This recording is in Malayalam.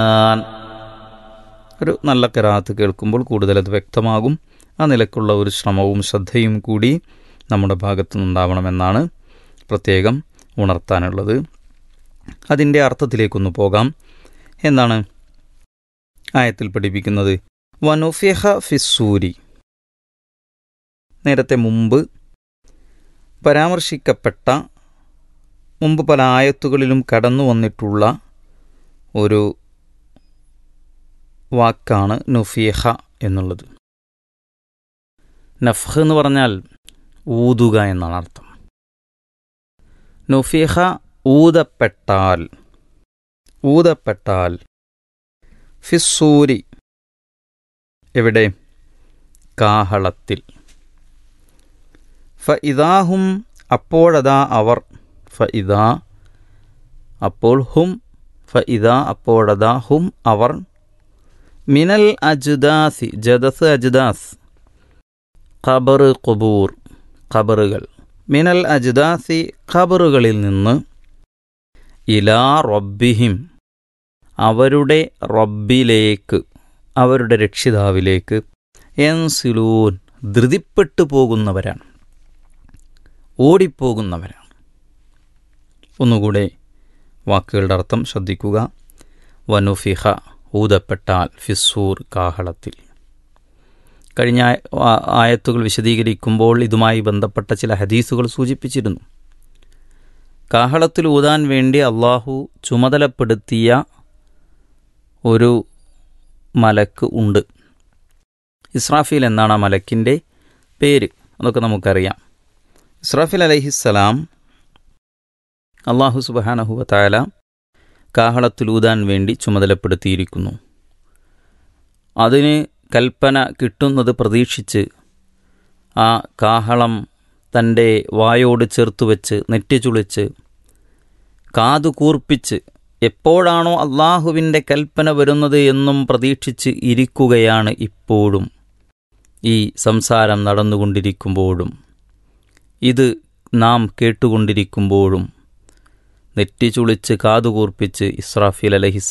ഒരു നല്ല കിറാത്ത് കേൾക്കുമ്പോൾ കൂടുതൽ അത് വ്യക്തമാകും ആ നിലക്കുള്ള ഒരു ശ്രമവും ശ്രദ്ധയും കൂടി നമ്മുടെ ഭാഗത്തു നിന്നുണ്ടാവണമെന്നാണ് പ്രത്യേകം ഉണർത്താനുള്ളത് അതിൻ്റെ അർത്ഥത്തിലേക്കൊന്ന് പോകാം എന്താണ് ആയത്തിൽ പഠിപ്പിക്കുന്നത് വനുഫിഹ ഫിസൂരി നേരത്തെ മുമ്പ് പരാമർശിക്കപ്പെട്ട മുമ്പ് പല ആയത്തുകളിലും കടന്നു വന്നിട്ടുള്ള ഒരു വാക്കാണ് നുഫിഹ എന്നുള്ളത് നഫ്ഹ് എന്ന് പറഞ്ഞാൽ ഊതുക എന്നാണ് അർത്ഥം നുഫിഹ ഊതപ്പെട്ടാൽ ഊതപ്പെട്ടാൽ ഫിസൂരി എവിടെ കാഹളത്തിൽ ഫ ഇതാഹും അപ്പോഴതാ അവർ ഫ ഇതാ അപ്പോൾ ഹും ഫ ഇതാ അപ്പോഴതാ ഹും അവർ മിനൽ അജുദാസി ജദസ് അജുദാസ് ഖബർ കുബൂർ ഖബറുകൾ മിനൽ അജുദാസി ഖബറുകളിൽ നിന്ന് ഇലാ റബ്ബിഹിം അവരുടെ റബ്ബിലേക്ക് അവരുടെ രക്ഷിതാവിലേക്ക് എൻസിലൂൻ ധൃതിപ്പെട്ടു പോകുന്നവരാണ് ഓടിപ്പോകുന്നവരാണ് ഒന്നുകൂടെ വാക്കുകളുടെ അർത്ഥം ശ്രദ്ധിക്കുക വനുഫിഹ ഊതപ്പെട്ടാൽ ഫിസൂർ കാഹളത്തിൽ കഴിഞ്ഞ ആയത്തുകൾ വിശദീകരിക്കുമ്പോൾ ഇതുമായി ബന്ധപ്പെട്ട ചില ഹദീസുകൾ സൂചിപ്പിച്ചിരുന്നു കാഹളത്തിൽ ഊതാൻ വേണ്ടി അള്ളാഹു ചുമതലപ്പെടുത്തിയ ഒരു മലക്ക് ഉണ്ട് ഇസ്രാഫീൽ എന്നാണ് ആ മലക്കിൻ്റെ പേര് അതൊക്കെ നമുക്കറിയാം ഇസ്രാഫിൽ അലഹിസ്സലാം അള്ളാഹു സുബാനഹുവ താല കാഹളത്തിലൂതാൻ വേണ്ടി ചുമതലപ്പെടുത്തിയിരിക്കുന്നു അതിന് കൽപ്പന കിട്ടുന്നത് പ്രതീക്ഷിച്ച് ആ കാഹളം തൻ്റെ വായോട് ചേർത്ത് വെച്ച് നെറ്റിച്ചുളിച്ച് കാതു കൂർപ്പിച്ച് എപ്പോഴാണോ അള്ളാഹുവിൻ്റെ കൽപ്പന വരുന്നത് എന്നും പ്രതീക്ഷിച്ച് ഇരിക്കുകയാണ് ഇപ്പോഴും ഈ സംസാരം നടന്നുകൊണ്ടിരിക്കുമ്പോഴും ഇത് നാം കേട്ടുകൊണ്ടിരിക്കുമ്പോഴും നെറ്റിച്ചുളിച്ച് കാതുകൂർപ്പിച്ച് ഇസ്രാഫീൽ അലഹിസ്